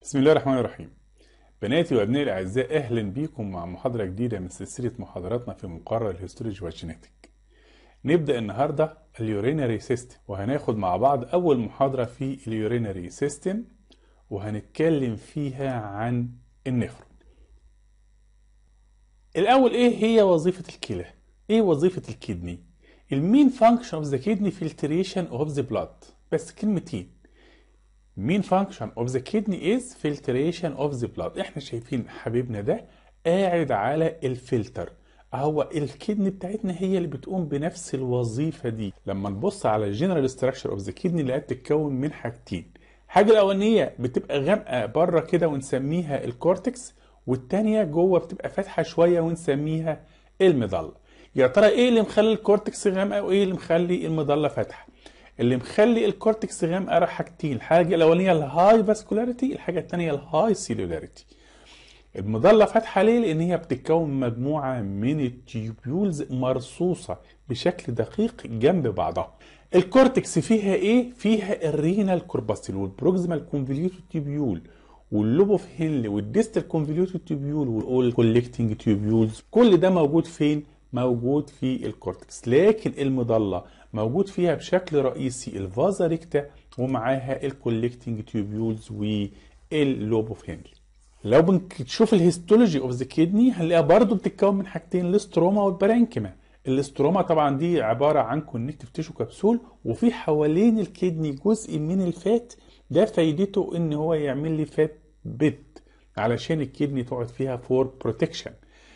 بسم الله الرحمن الرحيم بناتي وابنائي الاعزاء اهلا بيكم مع محاضره جديده من سلسله محاضراتنا في مقرر الهيستولوجي والجينيتك نبدا النهارده اليورينري سيستم وهناخد مع بعض اول محاضره في اليورينري سيستم وهنتكلم فيها عن النفرون الاول ايه هي وظيفه الكلى ايه وظيفه الكدني المين فانكشن اوف ذا كدني فلتريشن اوف ذا بلاد بس كلمتين مين فانكشن اوف ذا كدني از فلتريشن اوف ذا بلاد احنا شايفين حبيبنا ده قاعد على الفلتر هو الكدني بتاعتنا هي اللي بتقوم بنفس الوظيفه دي لما نبص على الجنرال ستراكشر اوف ذا كدني نلاقيها بتتكون من حاجتين الحاجه الاولانيه بتبقى غامقه بره كده ونسميها الكورتكس والتانيه جوه بتبقى فاتحه شويه ونسميها المظله يا ترى ايه اللي مخلي الكورتكس غامقه وايه اللي مخلي المظله فاتحه اللي مخلي الكورتكس غامقه حاجتين الحاجه الاولانيه الهاي فاسكولاريتي الحاجه الثانيه الهاي سيلولاريتي المظله فاتحه ليه لان هي بتتكون مجموعه من التيوبيولز مرصوصه بشكل دقيق جنب بعضها الكورتكس فيها ايه فيها الرينال كورباسيل والبروكسيمال كونفوليوتد تيبيول واللوبوف هيل والديستال كونفوليوتد تيبيول والكولكتنج تيبيولز كل ده موجود فين موجود في الكورتكس لكن المظله موجود فيها بشكل رئيسي الفازا ريكتا ومعاها الكولكتنج تيوبيولز واللوب اوف هنري لو بنشوف الهيستولوجي اوف ذا كيدني هنلاقيها برضو بتتكون من حاجتين الاستروما والبرانكيما الاستروما طبعا دي عباره عن كونكتيف تيشو كبسول وفي حوالين الكدني جزء من الفات ده فايدته ان هو يعمل لي فات بيت علشان الكدني تقعد فيها فور بروتكشن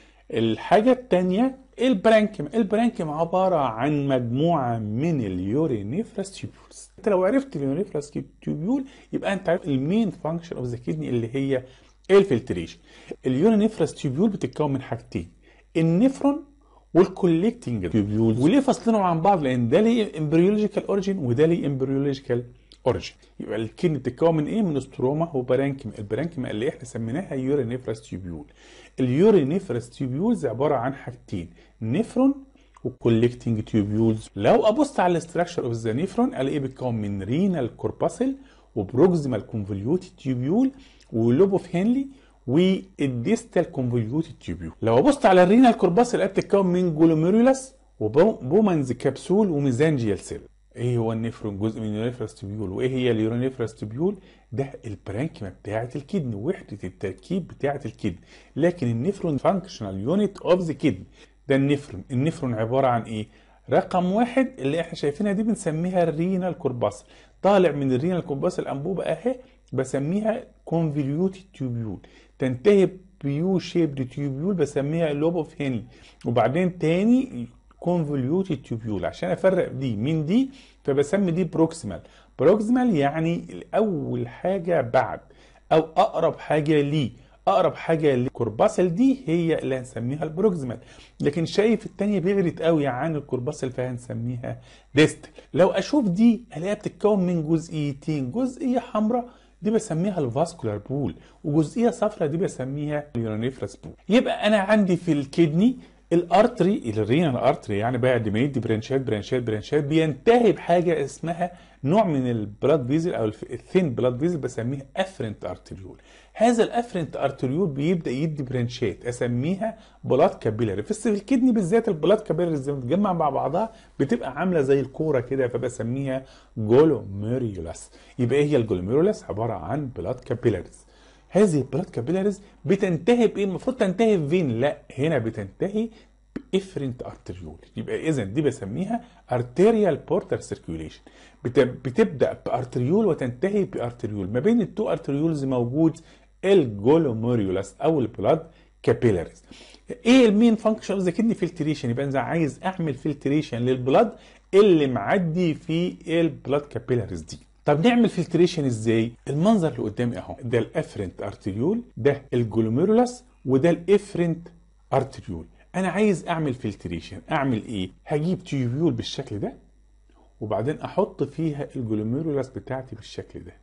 الحاجة التانية البرانكيم البرانكيم عبارة عن مجموعة من اليورينيفراس تيوبيولز انت لو عرفت اليورينيفراس تيوبيول يبقى انت عارف المين فانكشن اوف ذا كدني اللي هي الفلتريشن اليورينيفراس تيوبيول بتتكون من حاجتين النفرون والكوليكتنج تيوبيولز وليه فاصلينهم عن بعض لان ده ليه امبريولوجيكال اوريجين وده ليه امبريولوجيكال اوريجين يبقى الكدني بتتكون من ايه من استروما وبرانكيم البرانكيم اللي احنا سميناها يورينيفراس تيوبيول اليورينيفرس تيوبيولز عباره عن حاجتين نفرون وكولكتنج تيوبيولز لو ابص على الاستراكشر اوف ذا نفرون الاقيه بيتكون من رينال كورباسل وبروكسيمال كونفوليوتد تيوبيول ولوب اوف هنلي والديستال كونفوليوتد تيوبيول لو ابص على الرينال كورباسل الاقيه بتتكون من جلوميرولس وبومنز كبسول وميزانجيال سيل ايه هو النفرون جزء من اليورينيفرس تيبيول وايه هي اليورينيفرس تيبيول ده البرانكيما بتاعه الكدن وحده التركيب بتاعه الكدن لكن النفرون فانكشنال يونت اوف ذا كدن ده النفرون النفرون عباره عن ايه رقم واحد اللي احنا شايفينها دي بنسميها الرينال كورباسل طالع من الرينال كورباسل الانبوبه اهي بسميها كونفوليوتد تيوبيول تنتهي بيو شيبد تيوبيول بسميها لوب اوف هنلي وبعدين تاني كونفوليوتد تيوبيول عشان افرق دي من دي فبسمي دي بروكسيمال بروكسيمال يعني اول حاجه بعد او اقرب حاجه ليه اقرب حاجه للكورباسل دي هي اللي هنسميها البروكسيمال لكن شايف التانية بعدت قوي عن الكورباسل فهنسميها ديستل لو اشوف دي الاقيها بتتكون من جزئيتين جزئيه حمراء دي بسميها الفاسكولار بول وجزئيه صفراء دي بسميها اليورينيفرس بول يبقى انا عندي في الكدني الارتري الرينال ارتري يعني بعد ما يدي برانشات برانشات برانشات بينتهي بحاجه اسمها نوع من البلاد فيزل او الثين بلاد فيزل بسميها افرنت ارتريول هذا الافرنت ارتريول بيبدا يدي برانشات اسميها بلاد كابيلاري في الكدني بالذات البلاد كابيلاري لما بتتجمع مع بعضها بتبقى عامله زي الكوره كده فبسميها جولوميريولاس يبقى ايه هي الجولوميريولاس عباره عن بلاد كابيلاريز هذه البلاد كابيلاريز بتنتهي بايه المفروض تنتهي بفين لا هنا بتنتهي بافرنت ارتريول يبقى اذا دي بسميها ارتيريال بورتر سيركيوليشن بتبدا بارتريول وتنتهي بارتريول ما بين التو ارتريولز موجود الجولوميريولاس او البلاد كابيلاريز ايه المين فانكشن اوف ذا كدني فلتريشن يبقى انا عايز اعمل فلتريشن للبلاد اللي معدي في البلاد كابيلاريز دي طب نعمل فلتريشن ازاي؟ المنظر اللي قدامي اهو ده الافرنت ارتريول ده الجلوميرولاس وده الافرنت ارتريول انا عايز اعمل فلتريشن اعمل ايه؟ هجيب تيوبيول بالشكل ده وبعدين احط فيها الجلوميرولاس بتاعتي بالشكل ده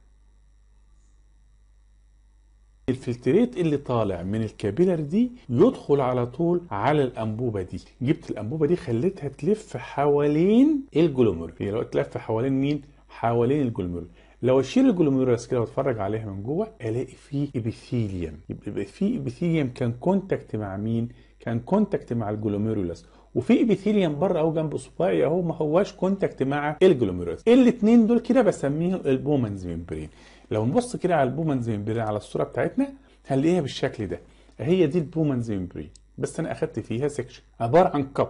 الفلتريت اللي طالع من الكابيلر دي يدخل على طول على الانبوبه دي جبت الانبوبه دي خليتها تلف حوالين الجلوميرول هي لو تلف حوالين مين حوالين الجلوميرول لو اشيل الجلوميرولس كده واتفرج عليها من جوه الاقي فيه ابيثيليوم يبقى فيه ابيثيليوم كان كونتاكت مع مين كان كونتاكت مع الجلوميرولس وفي ابيثيليوم بره اهو جنب صباعي اهو ما هواش كونتاكت مع الجلوميرولس الاثنين دول كده بسميهم البومنز ممبرين لو نبص كده على البومنز ممبرين على الصوره بتاعتنا هنلاقيها بالشكل ده هي دي البومنز ممبرين بس انا اخدت فيها سيكشن عباره عن كب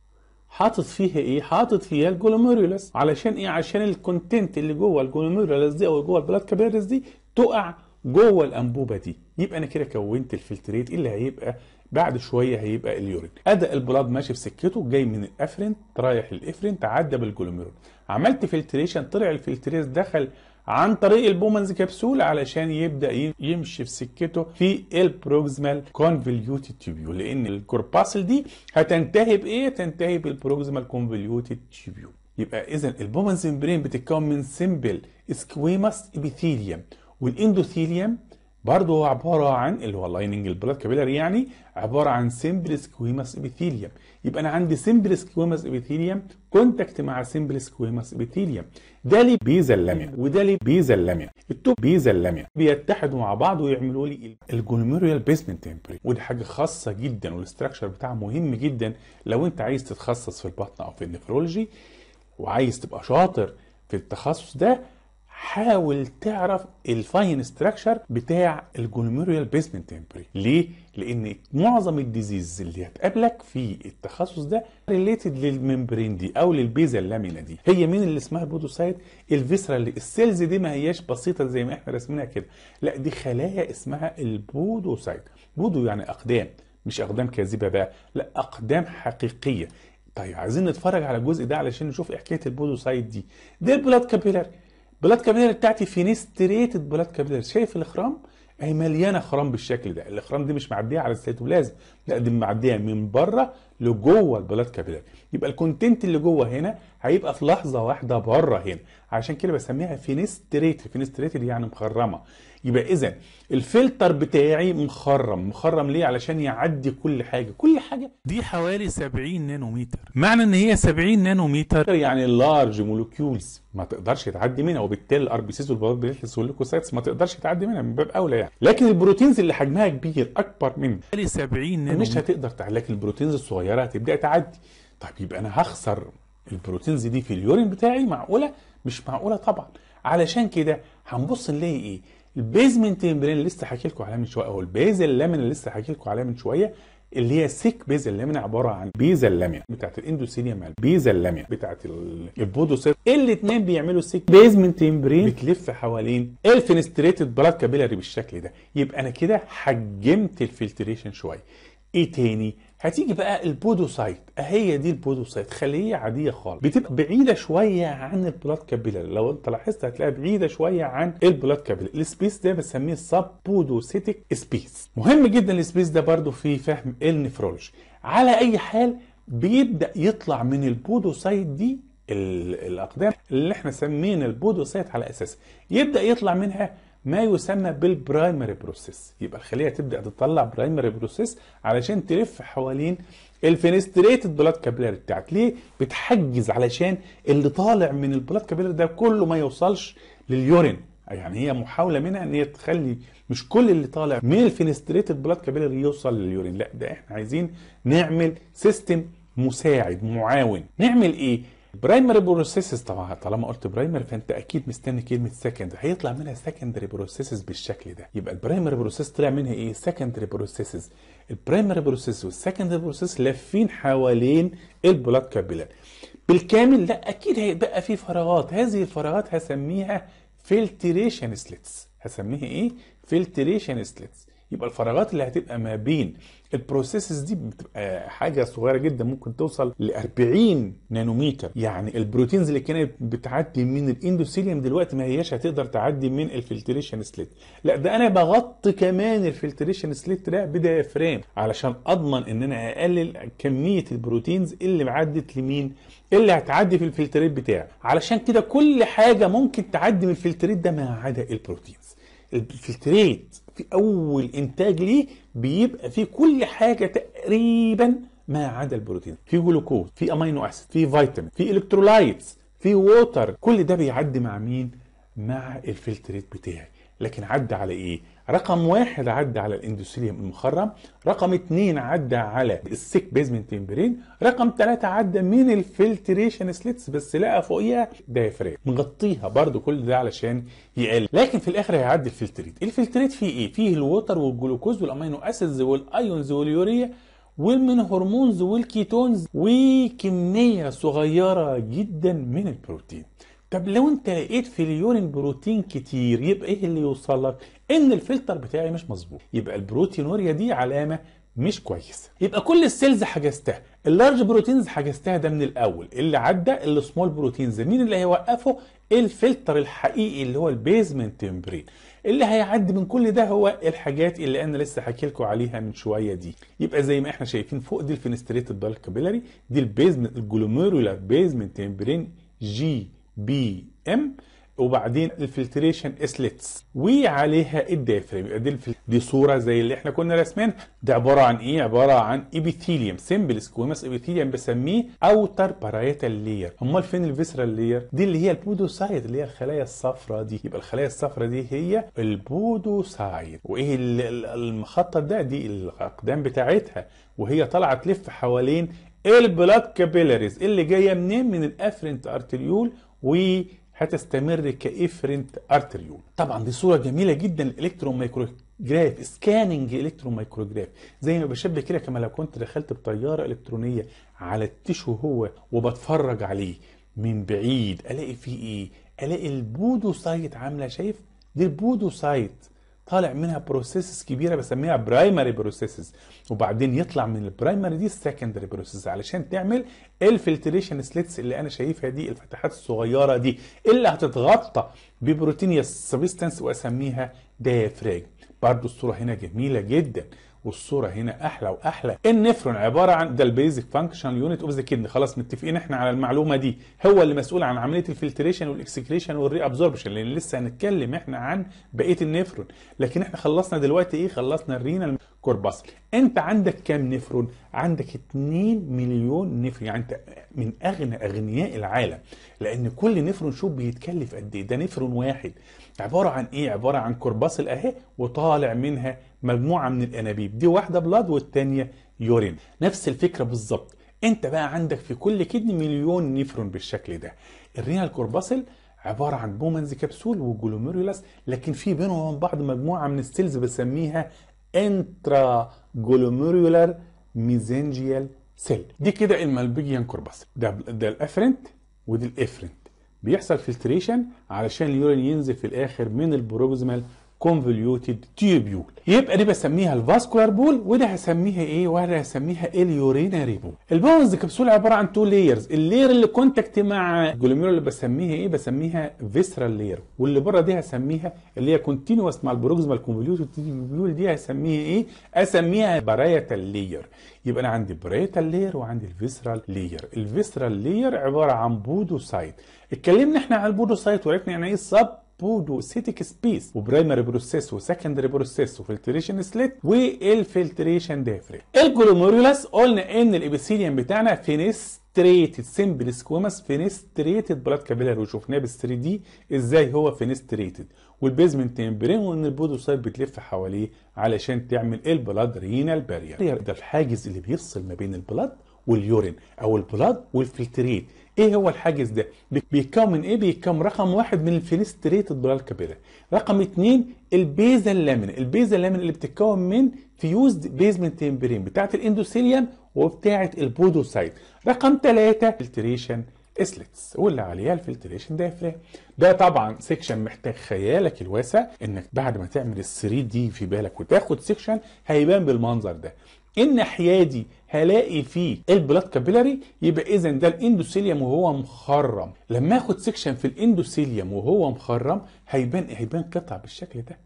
حاطط فيها ايه حاطط فيها الجلوميرولس علشان ايه عشان الكونتنت اللي جوه الجلوميرولس دي او جوه البلاد كابيلاريز دي تقع جوه الانبوبه دي يبقى انا كده كونت الفلتريت اللي هيبقى بعد شويه هيبقى اليورين ادى البلاد ماشي في سكته جاي من الافرنت رايح للافرنت عدى بالجلوميرول عملت فلتريشن طلع الفلتريز دخل عن طريق البومنز كبسول علشان يبدا يمشي في سكته في البروكسيمال كونفوليوتد تيبيول لان الكورباسل دي هتنتهي بايه؟ تنتهي بالبروكسيمال كونفوليوتد تيبيول يبقى اذا البومنز ممبرين بتتكون من سمبل سكويماس ابيثيليوم والاندوثيليوم برضه هو عباره عن اللي هو لايننج البلاد كابيلاري يعني عباره عن سمبل سكويماس ابيثيليوم يبقى انا عندي سمبل سكويماس ابيثيليوم كونتاكت مع سمبل سكويماس ابيثيليوم ده لي بيزلاميا وده لي بيزلاميا التوب بيزلاميا بيتحدوا مع بعض ويعملوا لي الجلوميريال بيسمنت تمبري ودي حاجه خاصه جدا والاستراكشر بتاعها مهم جدا لو انت عايز تتخصص في البطن او في النفرولوجي وعايز تبقى شاطر في التخصص ده حاول تعرف الفاين ستراكشر بتاع الجلوميريال بيسمنت تمبري ليه لان معظم الديزيز اللي هتقابلك في التخصص ده ريليتد للممبرين دي او للبيزا اللامينا دي هي مين اللي اسمها البودوسايت الفيسرال السيلز دي ما هياش بسيطه زي ما احنا رسمينها كده لا دي خلايا اسمها البودوسايت بودو يعني اقدام مش اقدام كاذبه بقى لا اقدام حقيقيه طيب عايزين نتفرج على الجزء ده علشان نشوف ايه حكايه البودوسايت دي دي البلاد كابيلاري بلاد كابيلاري بتاعتي فينستريتد بلاد كابيلاري شايف الاخرام اهي مليانه خرام بالشكل ده الاخرام دي مش معديه على السيتوبلازم لا دي معديه من بره لجوه البلاد كابيلاري يبقى الكونتنت اللي جوه هنا هيبقى في لحظه واحده بره هنا عشان كده بسميها فينستريتد فينستريتد يعني مخرمه يبقى اذا الفلتر بتاعي مخرم مخرم ليه علشان يعدي كل حاجه كل حاجه دي حوالي 70 نانومتر معنى ان هي 70 نانومتر يعني اللارج مولكيولز ما تقدرش تعدي منها وبالتالي الار بي سيز والبلاد بليتلز والليكوسايتس ما تقدرش تعدي منها من باب اولى يعني لكن البروتينز اللي حجمها كبير اكبر من حوالي 70 نانومتر مش هتقدر تعدي لكن البروتينز الصغيره هتبدا تعدي طيب يبقى انا هخسر البروتينز دي في اليورين بتاعي معقوله مش معقوله طبعا علشان كده هنبص نلاقي ايه البيزمنت ممبرين اللي لسه حكي لكم عليها من شويه او البيزل لامين اللي لسه حكي لكم عليها من شويه اللي هي سيك بيزل لامين عباره عن بيزل لامين بتاعت الاندوثيليوم بيزل لامين بتاعت البودوسيت الاثنين بيعملوا سيك بيزمنت ممبرين بتلف حوالين الفينستريتد بلاد كابيلاري بالشكل ده يبقى انا كده حجمت الفلتريشن شويه ايه تاني هتيجي بقى البودوسايت هي دي البودوسايت خليه عاديه خالص بتبقى بعيده شويه عن البلاد كابيلاري لو انت لاحظت هتلاقيها بعيده شويه عن البلاد كابيلاري السبيس ده بنسميه سب بودوسيتك سبيس مهم جدا السبيس ده برضو في فهم النفرولوجي على اي حال بيبدا يطلع من البودوسايت دي الاقدام اللي احنا سمينا البودوسايت على اساس يبدا يطلع منها ما يسمى بالبرايمري بروسيس يبقى الخليه تبدا تطلع برايمري بروسيس علشان تلف حوالين الفينستريتد بلاد كابيلاري بتاعك ليه بتحجز علشان اللي طالع من البلاد كابيلاري ده كله ما يوصلش لليورين يعني هي محاوله منها ان هي تخلي مش كل اللي طالع من الفينستريتد بلاد كابيلاري يوصل لليورين لا ده احنا عايزين نعمل سيستم مساعد معاون نعمل ايه برايمري بروسيسز طبعا طالما قلت برايمري فانت اكيد مستني كلمه سكندري هيطلع منها سكندري بروسيسز بالشكل ده يبقى البرايمري بروسيس طلع منها ايه سكندري بروسيسز البرايمري بروسيس والسكندري بروسيس لافين حوالين البلاد كابيلاري بالكامل لا اكيد هيبقى في فراغات هذه الفراغات هسميها فلتريشن سليتس هسميها ايه فلتريشن سليتس يبقى الفراغات اللي هتبقى ما بين البروسيسز دي بتبقى حاجه صغيره جدا ممكن توصل ل 40 نانومتر يعني البروتينز اللي كانت بتعدي من الاندوثيليوم دلوقتي ما هياش هتقدر تعدي من الفلتريشن سليت لا ده انا بغطي كمان الفلتريشن سليت ده بدايفرام علشان اضمن ان انا اقلل كميه البروتينز اللي عدت لمين اللي هتعدي في الفلتريت بتاعي علشان كده كل حاجه ممكن تعدي من الفلتريت ده ما عدا البروتينز الفلتريت في اول انتاج ليه بيبقى فيه كل حاجه تقريبا ما عدا البروتين في جلوكوز في امينو اسيد في فيتامين في الكترولايتس في ووتر كل ده بيعدي مع مين مع الفلتريت بتاعي لكن عدى على ايه رقم واحد عدى على الاندوثيليوم المخرم رقم اتنين عدى على السيك بيزمنت تمبرين رقم ثلاثة عدى من الفلتريشن سليتس بس لقى فوقيها دايفرام مغطيها برضو كل ده علشان يقل لكن في الاخر هيعدي الفلتريت الفلتريت فيه ايه فيه الووتر والجلوكوز والامينو اسيدز والايونز واليوريا والمن هرمونز والكيتونز وكمية صغيرة جدا من البروتين طب لو انت لقيت في اليورين بروتين كتير يبقى ايه اللي يوصل لك ان الفلتر بتاعي مش مظبوط يبقى البروتينوريا دي علامه مش كويسه يبقى كل السيلز حجزتها اللارج بروتينز حجزتها ده من الاول اللي عدى السمول بروتينز مين اللي هيوقفه الفلتر الحقيقي اللي هو البيزمنت تمبرين اللي هيعدي من كل ده هو الحاجات اللي انا لسه حكي لكم عليها من شويه دي يبقى زي ما احنا شايفين فوق دي الفينستريتد بالك كابيلاري دي البيزمنت الجلوميرولار بيزمنت تمبرين جي بي ام وبعدين الفلتريشن اسلتس وعليها الدافرم يبقى دي, الفل... دي صوره زي اللي احنا كنا راسمين ده عباره عن ايه عباره عن ابيثيليوم سيمبل سكويمس ابيثيليوم بسميه اوتر بارايتال لير امال فين الفيسرال لير دي اللي هي البودوسايت اللي هي الخلايا الصفراء دي يبقى الخلايا الصفراء دي هي البودوسايت وايه المخطط ده دي الاقدام بتاعتها وهي طالعه تلف حوالين البلاد كابيلاريز اللي جايه منين من الافرنت ارتريول وهتستمر كافرنت ارتريول طبعا دي صوره جميله جدا الالكترون مايكروجراف سكاننج الكترون مايكروجراف زي ما بشبه كده كما لو كنت دخلت بطياره الكترونيه على التشو هو وبتفرج عليه من بعيد الاقي فيه ايه الاقي البودوسايت عامله شايف دي البودوسايت طالع منها بروسيسز كبيره بسميها برايمري بروسيسز وبعدين يطلع من البرايمري دي السكندري بروسيس علشان تعمل الفلتريشن سليتس اللي انا شايفها دي الفتحات الصغيره دي اللي هتتغطى ببروتينيوس سبستانس واسميها دايفراج برضو الصوره هنا جميله جدا والصوره هنا احلى واحلى النفرون عباره عن ده البيزك فانكشن يونت اوف ذا كدني خلاص متفقين احنا على المعلومه دي هو اللي مسؤول عن عمليه الفلتريشن والاكسكريشن والري ابزوربشن لان لسه هنتكلم احنا عن بقيه النفرون لكن احنا خلصنا دلوقتي ايه خلصنا الرينال كورباسل انت عندك كام نفرون عندك 2 مليون نفرون يعني انت من اغنى اغنياء العالم لان كل نفرون شوف بيتكلف قد ايه ده نفرون واحد عباره عن ايه عباره عن كورباسل اهي وطالع منها مجموعه من الانابيب دي واحده بلاد والثانيه يورين نفس الفكره بالظبط انت بقى عندك في كل كدني مليون نفرون بالشكل ده الرينال كورباسل عباره عن بومنز كبسول وجلوميريولاس لكن في بينهم وبين بعض مجموعه من السيلز بسميها انترا جلوميريولار ميزنجيال سيل دي كده المالبيجيان كورباسل ده ده الافرنت ودي الافرنت بيحصل فلتريشن علشان اليورين ينزل في الاخر من البروكسيمال كونفوليوتد تيوبيول يبقى دي بسميها الفاسكولار بول وده هسميها ايه وده هسميها اليوريناري بول البونز كبسول عباره عن تو لايرز اللير اللي كونتاكت مع الجلوميرول اللي بسميها ايه بسميها فيسرال لاير واللي بره دي هسميها اللي هي كونتينوس مع البروكسيمال كونفوليوتد تيوبيول دي هسميها ايه اسميها بارايتال لاير يبقى انا عندي بارايتال لاير وعندي الفيسرال لاير الفيسرال لاير عباره عن بودوسايت اتكلمنا احنا عن البودوسايت وعرفنا يعني ايه السب بودوسيتيك سبيس وبرايمري بروسيس وسكندري بروسيس وفلتريشن سليت والفلتريشن دافري الجلوميرولس قلنا ان الابيثيليوم بتاعنا فينستريتد سمبل سكوماس فينستريتد بلاد كابيلاري وشفناه بال 3 دي ازاي هو فينستريتد والبيزمنت تمبرين وان البودوسايت بتلف حواليه علشان تعمل البلاد رينال بارير ده الحاجز اللي بيفصل ما بين البلاد واليورين او البلاد والفلتريت ايه هو الحاجز ده بيتكون من ايه بيتكون رقم واحد من الفينستريتد بلاد كابيلاري رقم اتنين البيزا لامين البيزا لامين اللي بتتكون من فيوزد بيزمنت تمبرين بتاعه الاندوثيليوم وبتاعه البودوسايت رقم ثلاثة فلتريشن اسلتس واللي عليها الفلتريشن دايفرام ده طبعا سيكشن محتاج خيالك الواسع انك بعد ما تعمل ال 3 دي في بالك وتاخد سيكشن هيبان بالمنظر ده الناحيه دي هلاقي فيه البلاد كابيلاري يبقى اذا ده الاندوثيليوم وهو مخرم لما اخد سيكشن في الاندوثيليوم وهو مخرم هيبان هيبان قطع بالشكل ده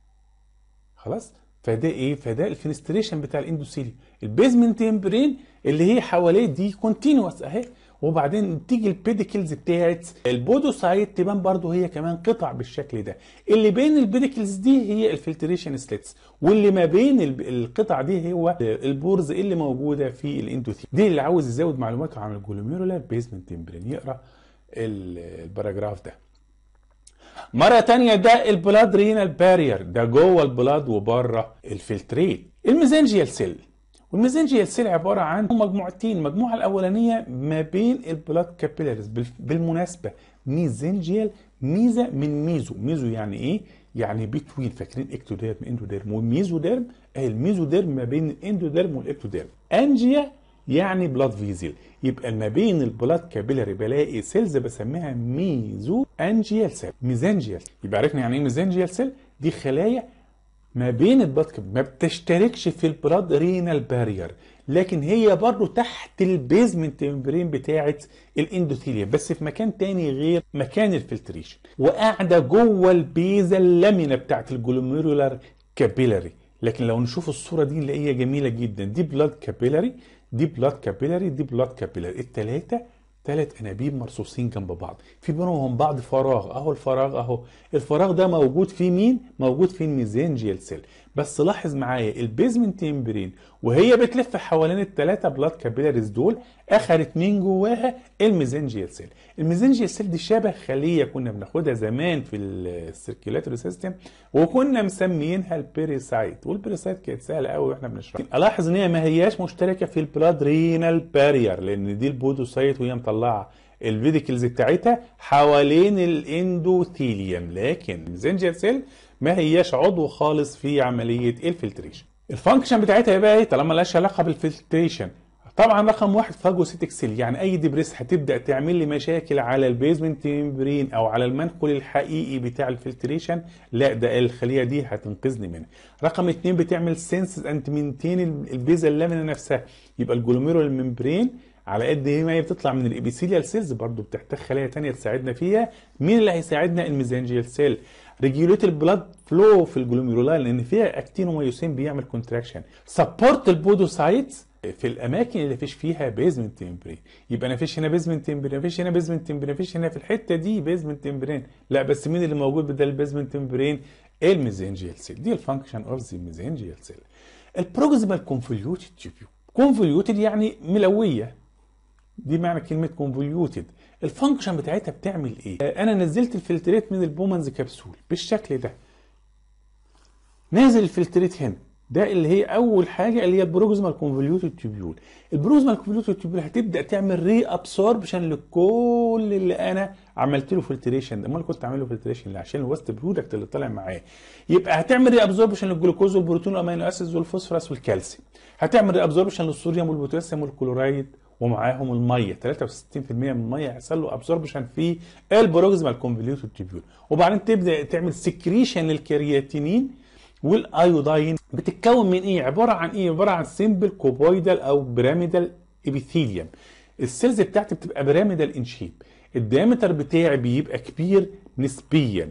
خلاص فده ايه فده الفينستريشن بتاع الاندوثيليوم البيزمنت تمبرين اللي هي حواليه دي كونتينوس اهي وبعدين تيجي البيديكلز بتاعت البودوسايت تبان برضو هي كمان قطع بالشكل ده اللي بين البيديكلز دي هي الفلتريشن سليتس واللي ما بين القطع دي هو البورز اللي موجوده في الاندوثيل دي اللي عاوز يزود معلوماته عن الجلوميرولار بيزمنت تمبرين يقرا الباراجراف ده مرة تانية ده البلاد رينال بارير ده جوه البلاد وبره الفلتريت الميزنجيال سيل والميزنجيال سيل عبارة عن مجموعتين المجموعة الأولانية ما بين البلاد كابيلاريز بالمناسبة ميزنجيال ميزة من ميزو ميزو يعني ايه؟ يعني بتوين فاكرين اكتوديرم اندوديرم وميزوديرم الميزوديرم ما بين الاندوديرم والاكتوديرم انجيا يعني بلاد فيزل يبقى ما بين البلاد كابيلاري بلاقي سيلز بسميها ميزو انجيال سيل ميزانجيال يبقى عرفنا يعني ايه ميزانجيال سيل دي خلايا ما بين البلاد ما بتشتركش في البلاد رينال بارير لكن هي برضو تحت البيزمنت ممبرين بتاعه الاندوثيليوم بس في مكان تاني غير مكان الفلتريشن وقاعده جوه البيزا اللامينه بتاعه الجلوميرولار كابيلاري لكن لو نشوف الصوره دي نلاقيها جميله جدا دي بلاد كابيلاري دي بلاد كابيلاري دي بلاد كابيلاري الثلاثه ثلاث انابيب مرصوصين جنب بعض في بينهم بعض فراغ اهو الفراغ اهو الفراغ ده موجود في مين موجود في الميزانجيال سيل بس لاحظ معايا البيزمنت ممبرين وهي بتلف حوالين الثلاثه بلاد كابيلاريز دول اخذت من جواها الميزنجيال سيل الميزنجيال سيل دي شبه خليه كنا بناخدها زمان في السيركيولاتوري سيستم وكنا مسميينها البيريسايت والبيريسايت كانت سهله قوي واحنا بنشرحها الاحظ ان هي ما هياش مشتركه في البلاد رينال بارير لان دي البودوسايت وهي مطلعه الفيديكلز بتاعتها حوالين الاندوثيليوم لكن الميزنجيال سيل ما هياش عضو خالص في عمليه الفلتريشن الفانكشن بتاعتها بقى ايه طالما لهاش علاقه بالفلتريشن طبعا رقم واحد فاجوسيتك سيل يعني اي دبريس هتبدا تعمل لي مشاكل على البيزمنت ممبرين او على المنقل الحقيقي بتاع الفلتريشن لا ده الخليه دي هتنقذني منها رقم اتنين بتعمل سنسز انت مينتين البيزا اللامينا نفسها يبقى الجلوميرول ممبرين على قد ما هي بتطلع من الابيثيليال سيلز برضو بتحتاج خلايا تانية تساعدنا فيها مين اللي هيساعدنا الميزانجيال سيل ريجيوليت البلاد فلو في الجلوميرولاي لان فيها اكتينوميوسين بيعمل كونتراكشن سبورت البودوسايتس في الاماكن اللي فيش فيها بيزمنت تمبرين يبقى انا فيش هنا بيزمنت تمبرين فيش هنا بيزمنت تمبرين فيش هنا في الحته دي بيزمنت تمبرين لا بس مين اللي موجود بدل البيزمنت تمبرين الميزنجيال سيل دي الفانكشن اوف ذا ميزنجيال سيل البروكسيمال كونفوليوتد تيوبيو كونفوليوتد يعني ملويه دي معنى كلمه كونفوليوتد الفانكشن بتاعتها بتعمل ايه انا نزلت الفلتريت من البومنز كبسول بالشكل ده نازل الفلتريت هنا ده اللي هي اول حاجه اللي هي البروكسيمال كونفوليوتد تيوبيول البروكسيمال كونفوليوتد تيوبيول هتبدا تعمل ري ابسوربشن لكل اللي انا عملت له فلتريشن امال كنت عامل له فلتريشن ليه عشان الوست برودكت اللي طالع معاه يبقى هتعمل ري ابسوربشن للجلوكوز والبروتين والامينو اسيدز والفوسفورس والكالسيوم هتعمل ري ابسوربشن للصوديوم والبوتاسيوم والكلورايد ومعاهم الميه 63% من الميه هيحصل له ابسوربشن في البروكسيمال كونفوليوتد تيوبيول وبعدين تبدا تعمل سكريشن للكرياتينين والايوداين بتتكون من ايه عباره عن ايه عباره عن سيمبل كوبويدال او بيراميدال ابيثيليوم السيلز بتاعتي بتبقى بيراميدال ان شيب الديامتر بتاعي بيبقى كبير نسبيا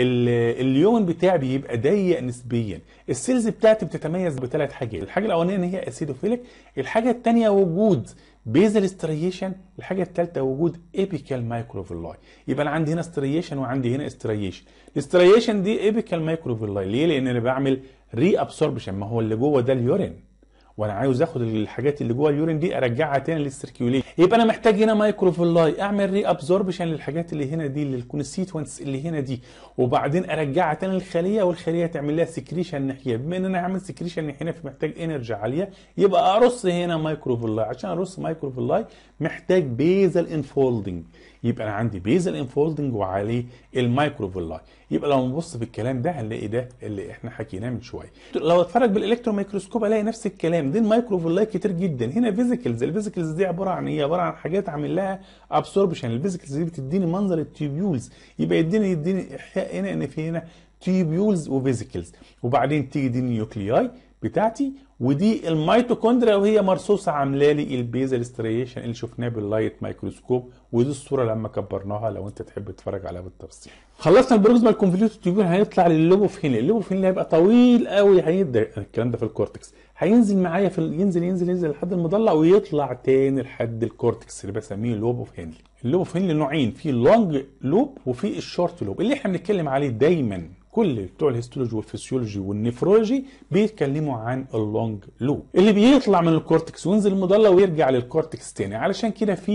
اليومن بتاعي بيبقى ضيق نسبيا السيلز بتاعتي بتتميز بثلاث حاجات الحاجه الاولانيه ان هي اسيدوفيليك الحاجه الثانيه وجود بيزل ستريشن الحاجه الثالثه وجود ايبيكال مايكروفيلاي يبقى انا عندي هنا ستريشن وعندي هنا استريشن الاستريشن دي ايبيكال مايكروفيلاي ليه لان انا بعمل ري ابسوربشن ما هو اللي جوه ده اليورين وانا عاوز اخد الحاجات اللي جوه اليورين دي ارجعها تاني للسيركيوليشن يبقى انا محتاج هنا مايكروفيلاي اعمل ري ابزوربشن للحاجات اللي هنا دي للكونستيتوينتس اللي هنا دي وبعدين ارجعها تاني للخليه والخليه تعمل لها سكريشن ناحيه بما ان انا هعمل سكريشن هنا فمحتاج انرجي عاليه يبقى ارص هنا مايكروفيلاي عشان ارص مايكروفيلاي محتاج بيزل انفولدنج يبقى انا عندي بيزل انفولدنج وعليه المايكروفيلاي يبقى لو نبص في الكلام ده هنلاقي ده اللي احنا حكيناه من شويه لو اتفرج بالالكترون ميكروسكوب الاقي نفس الكلام دي المايكروفيلاي كتير جدا هنا فيزيكلز الفيزيكلز دي عباره عن ايه عباره عن حاجات عامل لها ابسوربشن الفيزيكلز دي بتديني منظر التيوبيولز يبقى يديني يديني احياء هنا ان في هنا تيوبيولز وفيزيكلز وبعدين تيجي دي النيوكلياي بتاعتي ودي الميتوكوندريا وهي مرصوصه عامله لي البيزل ستريشن اللي شفناه باللايت مايكروسكوب ودي الصوره لما كبرناها لو انت تحب تتفرج عليها بالتفصيل خلصنا البروكسيمال كونفوليوتد تيوبيول هيطلع لللوبوفين اللوبوفين اللي هيبقى طويل قوي هيبدا الكلام ده في الكورتكس هينزل معايا في ينزل ينزل ينزل لحد المضلع ويطلع تاني لحد الكورتكس اللي بسميه اللوب اوف هنلي اللوب اوف هنلي نوعين في اللونج لوب وفي الشورت لوب اللي احنا بنتكلم عليه دايما كل بتوع الهيستولوجي والفسيولوجي والنفرولوجي بيتكلموا عن اللونج لوب اللي بيطلع من الكورتكس وينزل المضلة ويرجع للكورتكس تاني علشان كده في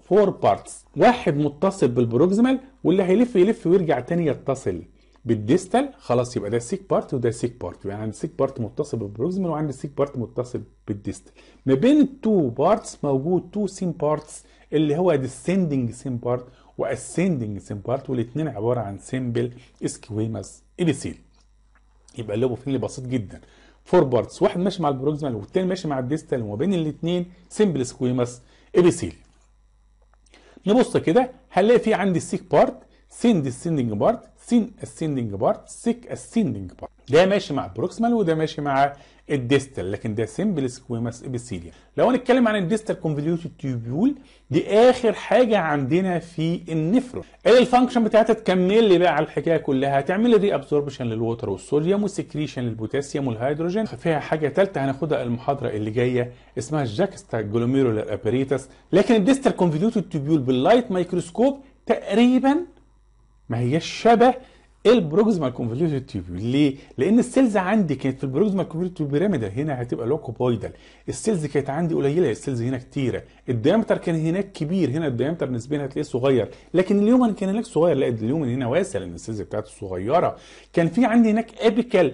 فور بارتس واحد متصل بالبروكسيمال واللي هيلف يلف ويرجع تاني يتصل بالديستال خلاص يبقى ده سيك بارت وده سيك بارت يعني عندي سيك بارت متصل بالبروكسيمال وعندي سيك بارت متصل بالديستال ما بين التو بارتس موجود تو سيم بارتس اللي هو descending سيم بارت واسcending سيم بارت والاثنين عباره عن سيمبل اسكويماس ابيثيل يبقى اللوبوفيل بسيط جدا فور بارتس واحد ماشي مع البروكسيمال والتاني ماشي مع الديستال وما بين الاثنين سيمبل سكويماس ابيثيل نبص كده هنلاقي في عندي السيك بارت سين ديسندنج بارت سين اسندنج بارت سيك اسندنج بارت ده ماشي مع البروكسيمال وده ماشي مع الديستال لكن ده سيمبل سكويماس ابيثيليا لو هنتكلم عن الديستال كونفوليوتد تيوبيول دي اخر حاجه عندنا في النفرون الفانكشن بتاعتها تكمل لي بقى على الحكايه كلها هتعمل لي ري ابزوربشن للووتر والصوديوم وسكريشن للبوتاسيوم والهيدروجين فيها حاجه ثالثه هناخدها المحاضره اللي جايه اسمها الجاكستا جلوميرولار اباريتس لكن الديستال كونفوليوتد تيوبيول باللايت مايكروسكوب تقريبا ما هياش شبه البروكسيمال كونفوليوتد تيوبيول ليه؟ لان السيلز عندي كانت في البروكسيمال كونفوليوتد بيراميدال هنا هتبقى لوكوبويدال السيلز كانت عندي قليله السيلز هنا كتيره الديامتر كان هناك كبير هنا الديامتر نسبيا هتلاقيه صغير لكن اليومن كان هناك صغير لا اليومن هنا واسع لان السيلز بتاعته صغيره كان في عندي هناك ابيكال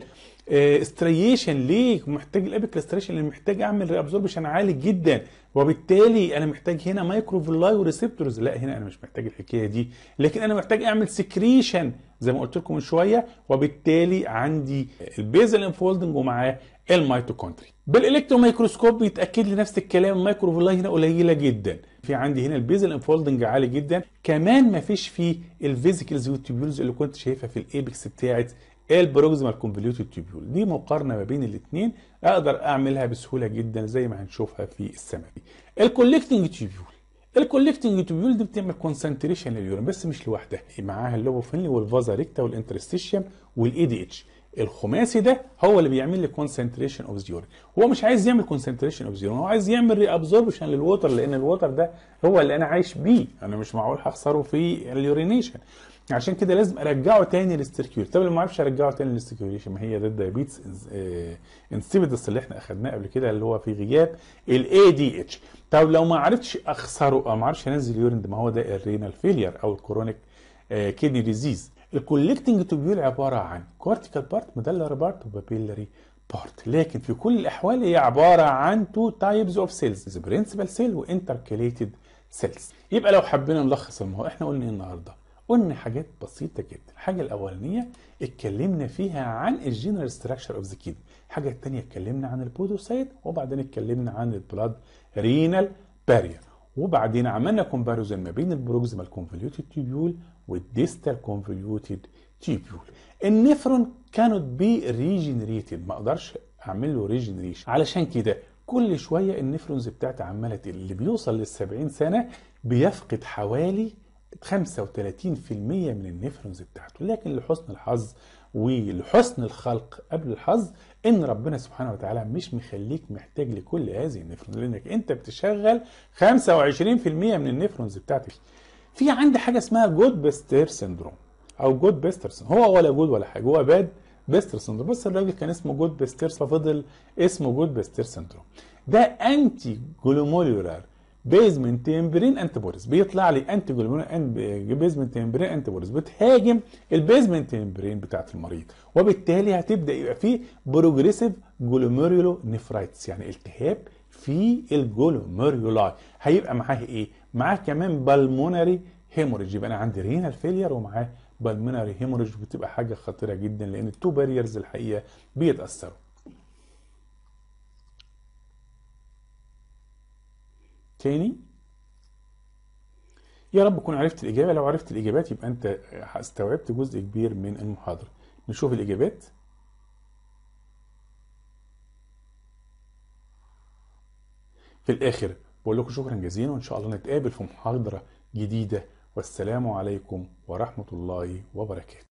استريشن ليه محتاج الابيكال استريشن اللي محتاج اعمل ريابزوربشن عالي جدا وبالتالي انا محتاج هنا مايكروفيلاي وريسبتورز لا هنا انا مش محتاج الحكايه دي لكن انا محتاج اعمل سكريشن زي ما قلت لكم من شويه وبالتالي عندي البيزل انفولدنج ومعاه الميتوكوندري بالالكترون مايكروسكوب بيتاكد لي نفس الكلام المايكروفيلاي هنا قليله جدا في عندي هنا البيزل انفولدنج عالي جدا كمان ما فيش فيه الفيزيكلز والتيبيولز اللي كنت شايفها في الايبكس بتاعت البروكسيمال كونفوليوتد تيوبيول دي مقارنه ما بين الاثنين اقدر اعملها بسهوله جدا زي ما هنشوفها في السماء الكولكتنج تيوبيول الكولكتنج تيوبيول دي بتعمل كونسنتريشن لليورين بس مش لوحدها معاها اللوبوفينلي والفازا ريكتا والانترستيشيوم والاي دي اتش الخماسي ده هو اللي بيعمل لي كونسنتريشن اوف يورين هو مش عايز يعمل كونسنتريشن اوف يورين هو عايز يعمل ري ابزوربشن للووتر لان الووتر ده هو اللي انا عايش بيه انا مش معقول هخسره في اليورينيشن عشان كده لازم ارجعه تاني للستركيول طب لو ما اعرفش ارجعه تاني للستركيوليشن ما هي ده الدايابيتس انسيبيدس اللي احنا اخدناه قبل كده اللي هو في غياب الاي دي اتش طب لو ما عرفتش اخسره او ما عرفتش انزل يورين ده ما هو ده الرينال فيلير او الكرونيك كيدني ديزيز الكولكتنج تيوبيول عباره عن كورتيكال بارت مدلر بارت وبابيلاري بارت لكن في كل الاحوال هي عباره عن تو تايبز اوف سيلز برنسبل سيل وانتركليتد سيلز يبقى لو حبينا نلخص الموضوع احنا قلنا ايه النهارده قلنا حاجات بسيطه جدا الحاجه الاولانيه اتكلمنا فيها عن الجنرال ستراكشر اوف ذا كيدني الحاجه الثانيه اتكلمنا عن البودوسايت وبعدين اتكلمنا عن البلاد رينال بارير وبعدين عملنا كومباريزون ما بين البروكسيمال كونفوليوتد تيوبيول والديستال كونفوليوتد تيوبيول النفرون كانت بي ريجنريتد ما اقدرش اعمل له ريجنريشن علشان كده كل شويه النفرونز بتاعتي عماله تقل اللي بيوصل لل 70 سنه بيفقد حوالي 35% من النفرونز بتاعته لكن لحسن الحظ ولحسن الخلق قبل الحظ ان ربنا سبحانه وتعالى مش مخليك محتاج لكل هذه النفرونز لانك انت بتشغل 25% من النفرونز بتاعتك في عندي حاجه اسمها جود بيستر سيندروم او جود بيستر هو ولا جود ولا حاجه هو باد بيستر سيندروم بس الراجل كان اسمه جود بيستر ففضل اسمه جود بيستر سيندروم ده انتي جلومولولار بيزمنت تمبرين انتيبوديز بيطلع لي انتي بيزمنت تمبرين انتيبوديز بتهاجم البيزمنت تمبرين بتاعت المريض وبالتالي هتبدا يبقى فيه بروجريسيف جلوميريولو نفرايتس يعني التهاب في الجلوميرولاي هيبقى معاه ايه؟ معاه كمان بالمونري هيموريج يبقى انا عندي رينال فيلير ومعاه بالمونري هيموريج بتبقى حاجه خطيره جدا لان التو باريرز الحقيقه بيتاثروا تاني يا رب تكون عرفت الإجابة لو عرفت الإجابات يبقى أنت استوعبت جزء كبير من المحاضرة نشوف الإجابات في الآخر بقول لكم شكرا جزيلا وإن شاء الله نتقابل في محاضرة جديدة والسلام عليكم ورحمة الله وبركاته